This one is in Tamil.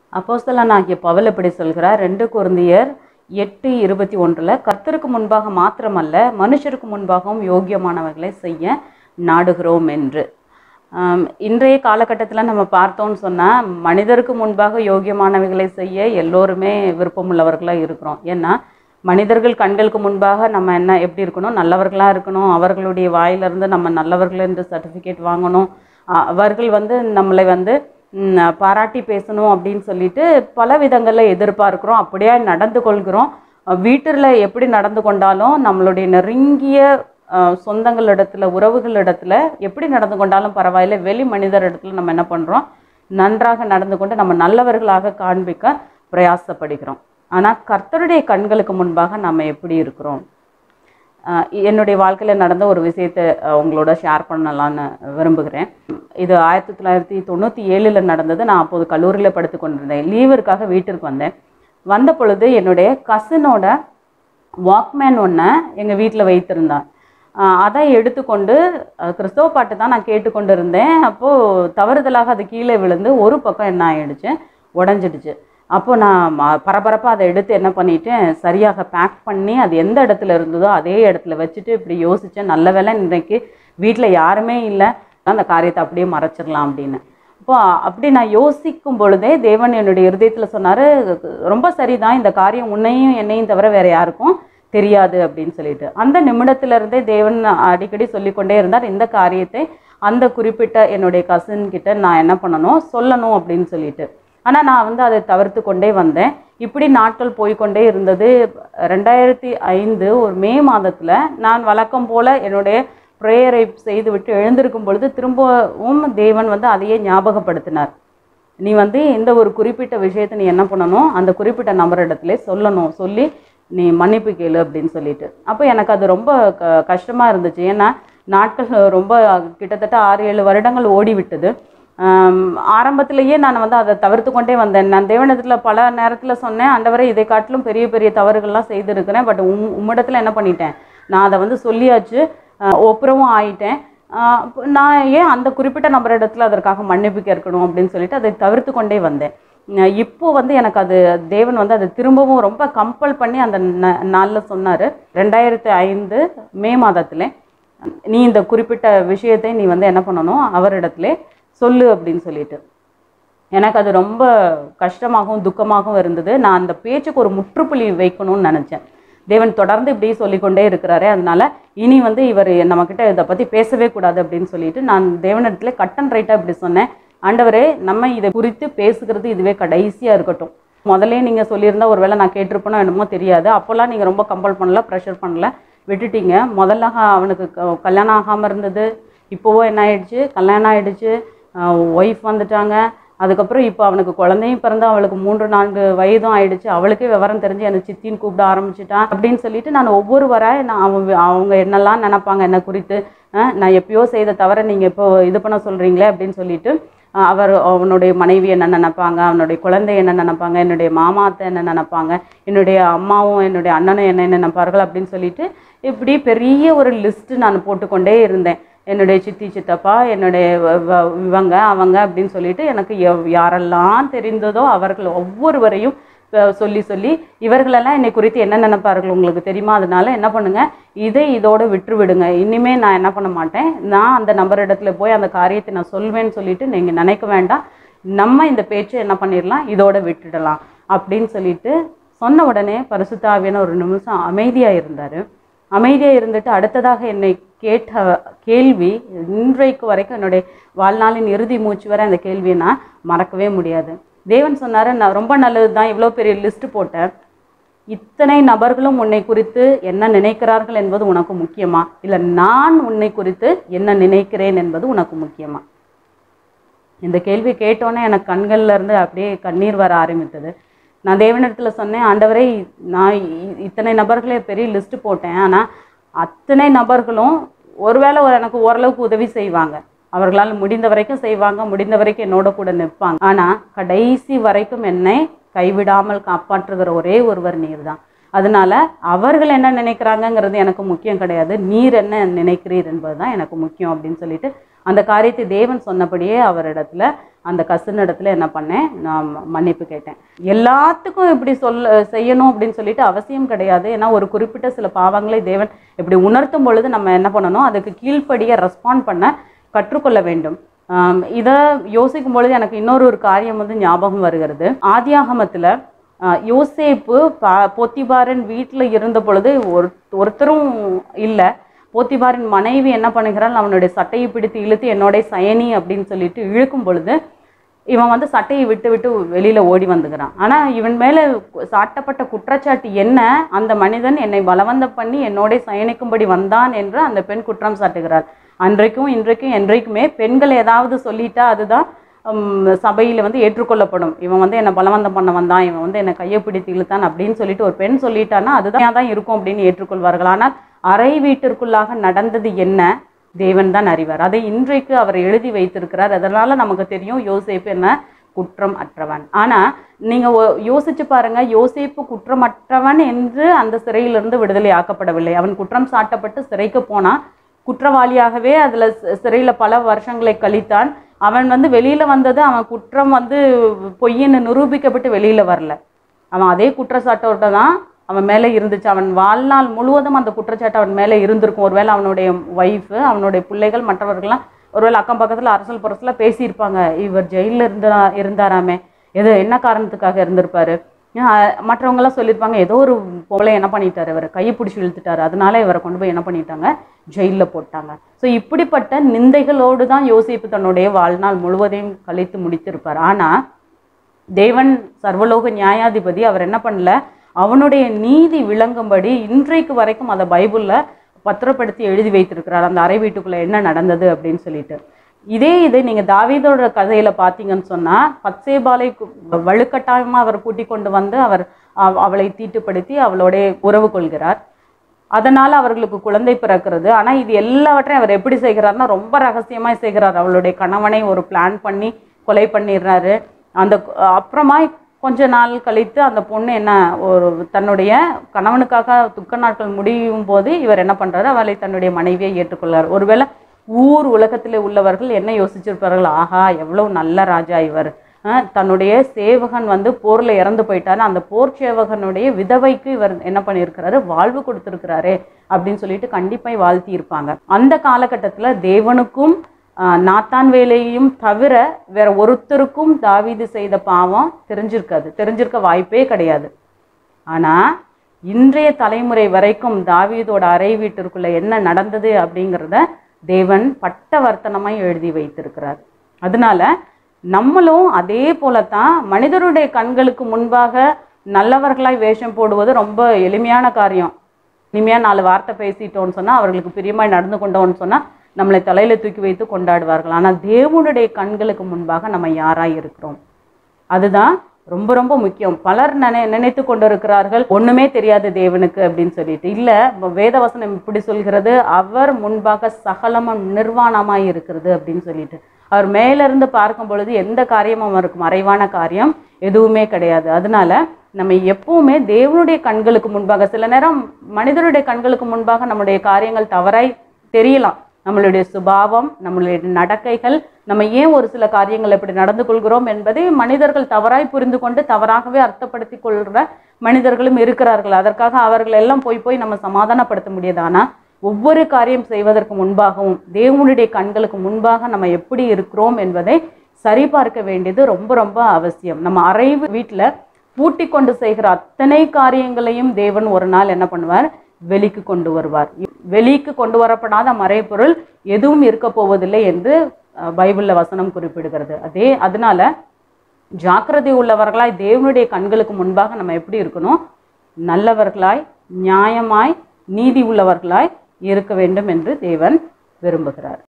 அப்போஸ்தலனாகிய பவுல் இப்படி சொல்கிறார் ரெண்டு குருந்தியர் எட்டு இருபத்தி ஒன்றில் கர்த்தருக்கு முன்பாக மாத்திரமல்ல மனுஷருக்கு முன்பாகவும் யோக்கியமானவர்களை செய்ய நாடுகிறோம் என்று ஆம், இன்றைய காலகட்டத்தில் நம்ம பார்த்தோம்னு சொன்னால் மனிதருக்கு முன்பாக யோக்கியமானவைகளை செய்ய எல்லோருமே விருப்பமுள்ளவர்களாக இருக்கிறோம் ஏன்னா மனிதர்கள் கண்களுக்கு முன்பாக நம்ம என்ன எப்படி இருக்கணும் நல்லவர்களாக இருக்கணும் அவர்களுடைய வாயிலிருந்து நம்ம நல்லவர்கள் என்று சர்டிஃபிகேட் வாங்கணும் அ- அவர்கள் வந்து நம்மளை வந்து ம், பாராட்டி பேசணும் அப்படின்னு சொல்லிட்டு பல விதங்களில் எதிர்பார்க்கிறோம் அப்படியே நடந்து கொள்கிறோம் வீட்டில் எப்படி நடந்து கொண்டாலும் நம்மளுடைய நெருங்கிய அஹ், சொந்தங்களிடத்துல உறவுகளிடத்துல எப்படி நடந்து கொண்டாலும் பரவாயில்ல வெளி மனிதர் இடத்துல நம்ம என்ன பண்ணுறோம் நன்றாக நடந்து கொண்டு நம்ம நல்லவர்களாக காண்பிக்க பிரயாசப்படுகிறோம் ஆனால் கர்த்தருடைய கண்களுக்கு முன்பாக நம்ம எப்படி இருக்கிறோம் அஹ் என்னுடைய வாழ்க்கையில் நடந்த ஒரு விஷயத்தை அஹ், உங்களோட ஷேர் பண்ணலான்னு விரும்புகிறேன் இது ஆயிரத்தி தொள்ளாயிரத்தி தொண்ணூற்றி ஏழில் நடந்தது நான் அப்போது கல்லூரியில் படுத்து கொண்டிருந்தேன் லீவிற்காக வீட்டிற்கு வந்தேன் வந்த பொழுது என்னுடைய கசினோட வாக்மேன் ஒன்றை எங்கள் வீட்டில் வைத்திருந்தான் அஹ், அதை எடுத்துக்கொண்டு அஹ், கிறிஸ்தவ பாட்டு தான் நான் கேட்டுக்கொண்டு இருந்தேன் அப்போது தவறுதலாக அது கீழே விழுந்து ஒரு பக்கம் என்ன ஆயிடுச்சு உடஞ்சிடுச்சு அப்போ நான் பரபரப்பாக அதை எடுத்து என்ன பண்ணிட்டேன் சரியாக பேக் பண்ணி அது எந்த இடத்துல இருந்ததோ அதே இடத்துல வச்சுட்டு இப்படி யோசித்தேன் நல்ல வேளை இன்றைக்கு வீட்டில் யாருமே இல்லை அந்த காரியத்தை அப்படியே மறைச்சிடலாம் அப்படின்னு அப்போ அப்படி நான் யோசிக்கும் பொழுதே தேவன் என்னுடைய இருதயத்தில் சொன்னார் ரொம்ப சரிதான் இந்த காரியம் உன்னையும் என்னையும் தவிர வேற யாருக்கும் தெரியாது அப்படின்னு சொல்லிட்டு அந்த நிமிடத்துல இருந்தே தேவன் அடிக்கடி சொல்லிக்கொண்டே இருந்தார் இந்த காரியத்தை அந்த குறிப்பிட்ட என்னுடைய கசின் கிட்ட நான் என்ன பண்ணணும் சொல்லணும் அப்படின்னு சொல்லிட்டு ஆனால் நான் வந்து அதை தவிர்த்து கொண்டே வந்தேன் இப்படி நாட்கள் போய்க்கொண்டே இருந்தது ரெண்டாயிரத்தி ஐந்து ஒரு மே மாதத்தில் நான் வழக்கம் போல் என்னுடைய ப்ரேயரை செய்துவிட்டு எழுந்திருக்கும் பொழுது திரும்பவும் தேவன் வந்து அதையே ஞாபகப்படுத்தினார் நீ வந்து இந்த ஒரு குறிப்பிட்ட விஷயத்தை நீ என்ன பண்ணணும் அந்த குறிப்பிட்ட நபரிடத்துல சொல்லணும் சொல்லி நீ மன்னிப்பு கேளு அப்படின்னு சொல்லிட்டு அப்போ எனக்கு அது ரொம்ப க கஷ்டமாக இருந்துச்சு ஏன்னா நாட்கள் ரொம்ப கிட்டத்தட்ட ஆறு ஏழு வருடங்கள் ஓடி விட்டது ஆம், ஆரம்பத்திலேயே நான் வந்து அதை தவிர்த்து கொண்டே வந்தேன் நான் தேவனிடத்தில் பல நேரத்தில் சொன்னேன் ஆண்டவரே இதை காட்டிலும் பெரிய பெரிய தவறுகள்லாம் செய்திருக்கிறேன் பட் உம் உம்மிடத்தில் என்ன பண்ணிட்டேன் நான் அதை வந்து சொல்லியாச்சு ஆஹ் ஒப்புரவும் ஆயிட்டேன் ஆஹ் அப்ப நான் ஏன் அந்த குறிப்பிட்ட நபரிடத்துல அதற்காக மன்னிப்பு கேட்கணும் அப்படின்னு சொல்லிட்டு அதை தவிர்த்து கொண்டே வந்தேன் ஆஹ் இப்போ வந்து எனக்கு அது தேவன் வந்து அதை திரும்பவும் ரொம்ப கம்பல் பண்ணி அந்த நாளில் சொன்னார் ரெண்டாயிரத்தி ஐந்து மே மாதத்துல நீ இந்த குறிப்பிட்ட விஷயத்தை நீ வந்து என்ன பண்ணணும் அவரிடத்துல சொல்லு அப்படின்னு சொல்லிட்டு எனக்கு அது ரொம்ப கஷ்டமாகவும் துக்கமாகவும் இருந்தது நான் அந்த பேச்சுக்கு ஒரு முற்றுப்புள்ளி வைக்கணும்னு நினச்சேன் தேவன் தொடர்ந்து இப்படி சொல்லிக்கொண்டே இருக்கிறாரு அதனால இனி வந்து இவர் நம்மக்கிட்ட இதை பற்றி பேசவே கூடாது அப்படின்னு சொல்லிட்டு நான் தேவனிடத்துல கட் அண்ட் ரைட்டாக இப்படி சொன்னேன் ஆண்டவரே நம்ம இதை குறித்து பேசுகிறது இதுவே கடைசியாக இருக்கட்டும் முதல்ல நீங்கள் சொல்லியிருந்தா ஒருவேளை நான் கேட்டிருப்பேனோ என்னமோ தெரியாது அப்போல்லாம் நீங்கள் ரொம்ப கம்பல் பண்ணல ப்ரெஷர் பண்ணல விட்டுட்டீங்க முதல்ல அவனுக்கு க- கல்யாணம் ஆகாமல் இருந்தது இப்போவோ என்ன ஆயிடுச்சு கல்யாணம் ஆயிடுச்சு ஒய்ஃப் வந்துட்டாங்க அதுக்கப்புறம் இப்போ அவனுக்கு குழந்தையும் பிறந்து அவளுக்கு மூன்று நான்கு வயதும் ஆயிடுச்சு அவளுக்கே விவரம் தெரிஞ்சு என்னை சித்தின்னு கூப்பிட ஆரம்பிச்சிட்டான் அப்படின்னு சொல்லிட்டு நான் ஒவ்வொரு வர நான் அவங்க அவங்க என்னெல்லாம் நினைப்பாங்க என்ன குறித்து அஹ், நான் எப்பயோ செய்த தவிர நீங்கள் இப்போ இது பண்ண சொல்கிறீங்களே அப்படின்னு சொல்லிட்டு அஹ், அவர் அவனுடைய மனைவி என்ன நினைப்பாங்க அவனுடைய குழந்தை என்ன நினைப்பாங்க என்னுடைய மாமா அத்தை என்ன நினைப்பாங்க என்னுடைய அம்மாவும் என்னுடைய அண்ணனும் என்ன நினைப்பார்கள் அப்படின்னு சொல்லிட்டு இப்படி பெரிய ஒரு லிஸ்ட்டு நான் போட்டுக்கொண்டே இருந்தேன் என்னுடைய சித்தி சித்தப்பா என்னுடைய வ- வ- இவங்க அவங்க அப்படின்னு சொல்லிட்டு எனக்கு எவ் யாரெல்லாம் தெரிந்ததோ அவர்கள் ஒவ்வொருவரையும் அஹ், சொல்லி சொல்லி இவர்களெல்லாம் என்னை குறித்து என்ன நினைப்பார்கள் உங்களுக்கு தெரியுமா அதனால என்ன பண்ணுங்க இதை இதோட விட்டு விடுங்க இனிமே நான் என்ன பண்ண மாட்டேன் நான் அந்த நபரிடத்துல போய் அந்த காரியத்தை நான் சொல்வேன்னு சொல்லிட்டு நீங்கள் நினைக்க வேண்டாம் நம்ம இந்த பேச்சை என்ன பண்ணிடலாம் இதோட விட்டுடலாம் அப்படின்னு சொல்லிட்டு சொன்ன உடனே பரிசுத்தாவியான ஒரு நிமிஷம் அமைதியாக இருந்தார் அமைதியாக இருந்துட்டு அடுத்ததாக என்னை கேட்ட கேள்வி இன்றைக்கு வரைக்கும் என்னுடைய வாழ்நாளின் இறுதி மூச்சு வரை அந்த கேள்வியை நான் மறக்கவே முடியாது தேவன் சொன்னார் நான் ரொம்ப நல்லது தான் இவ்வளோ பெரிய லிஸ்ட் போட்டேன் இத்தனை நபர்களும் உன்னை குறித்து என்ன நினைக்கிறார்கள் என்பது உனக்கு முக்கியமா இல்லை நான் உன்னை குறித்து என்ன நினைக்கிறேன் என்பது உனக்கு முக்கியமா இந்த கேள்வி கேட்டோன்னே எனக்கு கண்கள்ல இருந்து அப்படியே கண்ணீர் வர ஆரம்பித்தது நான் தேவனிடத்தில் சொன்னேன் ஆண்டவரே நான் இ- இத்தனை நபர்களே பெரிய லிஸ்ட் போட்டேன் ஆனால் அத்தனை நபர்களும் ஒருவேளை ஒரு- எனக்கு ஓரளவுக்கு உதவி செய்வாங்க அவர்களால் முடிந்த வரைக்கும் செய்வாங்க முடிந்த வரைக்கும் என்னோட கூட நிற்பாங்க ஆனால் கடைசி வரைக்கும் என்னை கைவிடாமல் காப்பாற்றுகிற ஒரே ஒருவர் நீர் தான் அதனால அவர்கள் என்ன நினைக்கிறாங்கங்கிறது எனக்கு முக்கியம் கிடையாது நீர் என்ன நினைக்கிறீர் என்பதுதான் எனக்கு முக்கியம் அப்படின்னு சொல்லிட்டு அந்த காரியத்தை தேவன் சொன்னபடியே அவரிடத்துல அந்த கசன் இடத்துல என்ன பண்ணேன் நான் மன்னிப்பு கேட்டேன் எல்லாத்துக்கும் இப்படி சொல்ல செய்யணும் அப்படின்னு சொல்லிட்டு அவசியம் கிடையாது ஏன்னா ஒரு குறிப்பிட்ட சில பாவங்களை தேவன் இப்படி உணர்த்தும் பொழுது நம்ம என்ன பண்ணணும் அதுக்கு கீழ்ப்படிய ரெஸ்பாண்ட் பண்ண கற்றுக்கொள்ள வேண்டும் ஆம், இதை யோசிக்கும் பொழுது எனக்கு இன்னொரு ஒரு காரியம் வந்து ஞாபகம் வருகிறது ஆதியாகமத்துல ஆஹ், யோசேப்பு பா போத்திபாரன் வீட்டில் இருந்த பொழுது ஒரு ஒருத்தரும் இல்லை போத்திபாரின் மனைவி என்ன பண்ணுகிறாள் அவனுடைய சட்டையை பிடித்து இழுத்து என்னோட சயனி அப்படின்னு சொல்லிட்டு இழுக்கும் பொழுது இவன் வந்து சட்டையை விட்டு விட்டு வெளியில ஓடி வந்துக்கிறான் ஆனா இவன் மேல சாட்டப்பட்ட குற்றச்சாட்டு என்ன அந்த மனிதன் என்னை பலவந்தம் பண்ணி என்னோட சயனிக்கும்படி வந்தான் என்று அந்த பெண் குற்றம் சாட்டுகிறாள் அன்றைக்கும் இன்றைக்கும் என்றைக்குமே பெண்கள் ஏதாவது சொல்லிட்டா அதுதான் உம், சபையில வந்து ஏற்றுக்கொள்ளப்படும் இவன் வந்து என்னை பலவந்தம் பண்ண வந்தான் இவன் வந்து என்னை கையை பிடித்து இழுத்தான் அப்படின்னு சொல்லிட்டு ஒரு பெண் சொல்லிட்டான்னா அதுதான் தான் இருக்கும் அப்படின்னு ஏற்றுக்கொள்வார்கள் ஆனால் அறை வீட்டிற்குள்ளாக நடந்தது என்ன தேவன் தான் அறிவார் அதை இன்றைக்கு அவர் எழுதி வைத்திருக்கிறார் அதனால நமக்கு தெரியும் யோசேப்பு என்ன குற்றம் அற்றவன் ஆனா நீங்க ஒ- யோசிச்சு பாருங்க யோசேப்பு குற்றமற்றவன் என்று அந்த சிறையிலிருந்து விடுதலை ஆக்கப்படவில்லை அவன் குற்றம் சாட்டப்பட்டு சிறைக்கு போனான் குற்றவாளியாகவே அதுல சி- சிறையில பல வருஷங்களை கழித்தான் அவன் வந்து வெளியில வந்தது அவன் குற்றம் வந்து பொய்ன்னு நிரூபிக்கப்பட்டு வெளியில வரல அவன் அதே குற்றச்சாட்டோட தான் அவன் மேலே இருந்துச்சு அவன் வாழ்நாள் முழுவதும் அந்த குற்றச்சாட்டு அவன் மேலே இருந்திருக்கும் ஒருவேளை அவனுடைய ஒய்ஃபு அவனுடைய பிள்ளைகள் மற்றவர்கள்லாம் ஒருவேளை அக்கம் பக்கத்தில் அரசல் புரசல பேசியிருப்பாங்க இவர் ஜெயிலில் இருந்தா இருந்தாராமே எது என்ன காரணத்துக்காக இருந்திருப்பாரு ஆஹ் மற்றவங்கெல்லாம் சொல்லியிருப்பாங்க ஏதோ ஒரு பொம்பளை என்ன பண்ணிட்டாரு இவர் கையை பிடிச்சி இழுத்துட்டாரு அதனால இவரை கொண்டு போய் என்ன பண்ணிட்டாங்க ஜெயிலில் போட்டாங்க ஸோ இப்படிப்பட்ட நிந்தைகளோடு தான் யோசிப்பு தன்னுடைய வாழ்நாள் முழுவதையும் கழித்து முடித்திருப்பார் ஆனால் தேவன் சர்வலோக நியாயாதிபதி அவர் என்ன பண்ணல அவனுடைய நீதி விளங்கும்படி இன்றைக்கு வரைக்கும் அதை பைபிளில் பத்திரப்படுத்தி எழுதி வைத்திருக்கிறார் அந்த அறை வீட்டுக்குள்ள என்ன நடந்தது அப்படின்னு சொல்லிட்டு இதே இது நீங்க தாவீதோட கதையில பார்த்தீங்கன்னு சொன்னா பத்சேபாலை கு- வலுக்கட்டாயமா அவர் கூட்டிக் கொண்டு வந்து அவர் அவ- அவளை தீட்டுப்படுத்தி அவளோட உறவு கொள்கிறார் அதனால அவர்களுக்கு குழந்தை பிறக்கிறது ஆனா இது எல்லாவற்றையும் அவர் எப்படி செய்கிறார்னா ரொம்ப ரகசியமா செய்கிறார் அவளுடைய கணவனை ஒரு பிளான் பண்ணி கொலை பண்ணிடுறாரு அந்த கு- அப்புறமா கொஞ்ச நாள் கழித்து அந்த பொண்ணு என்ன ஒரு தன்னுடைய கணவனுக்காக துக்க நாட்கள் முடியும் போது இவர் என்ன பண்றாரு அவளை தன்னுடைய மனைவியை ஏற்றுக்கொள்கிறார் ஒருவேளை ஊர் உலகத்தில் உள்ளவர்கள் என்ன யோசிச்சிருப்பார்கள் ஆஹா எவ்வளவு நல்ல ராஜா இவர் அஹ் தன்னுடைய சேவகன் வந்து போர்ல இறந்து போயிட்டாரு அந்த போர் சேவகனுடைய விதவைக்கு இவர் என்ன பண்ணியிருக்கிறாரு வாழ்வு கொடுத்திருக்கிறாரே அப்படின்னு சொல்லிட்டு கண்டிப்பாக வாழ்த்தி இருப்பாங்க அந்த காலகட்டத்துல தேவனுக்கும் ஆஹ், நாத்தான் வேலையும் தவிர வேற ஒருத்தருக்கும் தாவீது செய்த பாவம் தெரிஞ்சிருக்காது தெரிஞ்சிருக்க வாய்ப்பே கிடையாது ஆனா இன்றைய தலைமுறை வரைக்கும் தாவீதோட அறை வீட்டிற்குள்ள என்ன நடந்தது அப்படிங்கிறத தேவன் பட்டவர்த்தனமாய் எழுதி வைத்திருக்கிறார் அதனால நம்மளும் அதே போலத்தான் மனிதருடைய கண்களுக்கு முன்பாக நல்லவர்களாய் வேஷம் போடுவது ரொம்ப எளிமையான காரியம் இனிமையாக நாலு வார்த்தை பேசிட்டோம்னு சொன்னா அவர்களுக்கு பிரியமாய் நடந்து கொண்டோம்னு சொன்னா நம்மளை தலையில தூக்கி வைத்து கொண்டாடுவார்கள் ஆனா தேவனுடைய கண்களுக்கு முன்பாக நம்ம யாராய் இருக்கிறோம் அதுதான் ரொம்ப ரொம்ப முக்கியம் பலர் நினை நினைத்து கொண்டிருக்கிறார்கள் ஒண்ணுமே தெரியாது தேவனுக்கு அப்படின்னு சொல்லிட்டு இல்ல வ- வேதவசனம் இப்படி சொல்கிறது அவர் முன்பாக சகலமும் நிர்வாணமாய் இருக்கிறது அப்படின்னு சொல்லிட்டு அவர் மேல இருந்து பார்க்கும் பொழுது எந்த காரியமும் அவருக்கு மறைவான காரியம் எதுவுமே கிடையாது அதனால நம்ம எப்பவுமே தேவனுடைய கண்களுக்கு முன்பாக சில நேரம் மனிதருடைய கண்களுக்கு முன்பாக நம்முடைய காரியங்கள் தவறாய் தெரியலாம் நம்மளுடைய சுபாவம் நம்மளுடைய நடக்கைகள் நம்ம ஏன் ஒரு சில காரியங்கள் எப்படி நடந்து கொள்கிறோம் என்பதை மனிதர்கள் தவறாய் புரிந்து கொண்டு தவறாகவே அர்த்தப்படுத்தி கொள்கிற மனிதர்களும் இருக்கிறார்கள் அதற்காக அவர்கள் எல்லாம் போய் போய் நம்ம சமாதானப்படுத்த முடியாது ஆனா ஒவ்வொரு காரியம் செய்வதற்கு முன்பாகவும் தேவனுடைய கண்களுக்கு முன்பாக நம்ம எப்படி இருக்கிறோம் என்பதை சரிபார்க்க வேண்டியது ரொம்ப ரொம்ப அவசியம் நம்ம அறைவு வீட்டில் பூட்டி கொண்டு செய்கிற அத்தனை காரியங்களையும் தேவன் ஒரு நாள் என்ன பண்ணுவார் வெளிக்கு கொண்டு வருவார் வெளிக்கு கொண்டு வரப்படாத மறைபொருள் எதுவும் இருக்க போவதில்லை என்று அஹ், பைபிள்ல வசனம் குறிப்பிடுகிறது அதே அதனால ஜாக்கிரதை உள்ளவர்களாய் தேவனுடைய கண்களுக்கு முன்பாக நம்ம எப்படி இருக்கணும் நல்லவர்களாய் நியாயமாய் நீதி உள்ளவர்களாய் இருக்க வேண்டும் என்று தேவன் விரும்புகிறார்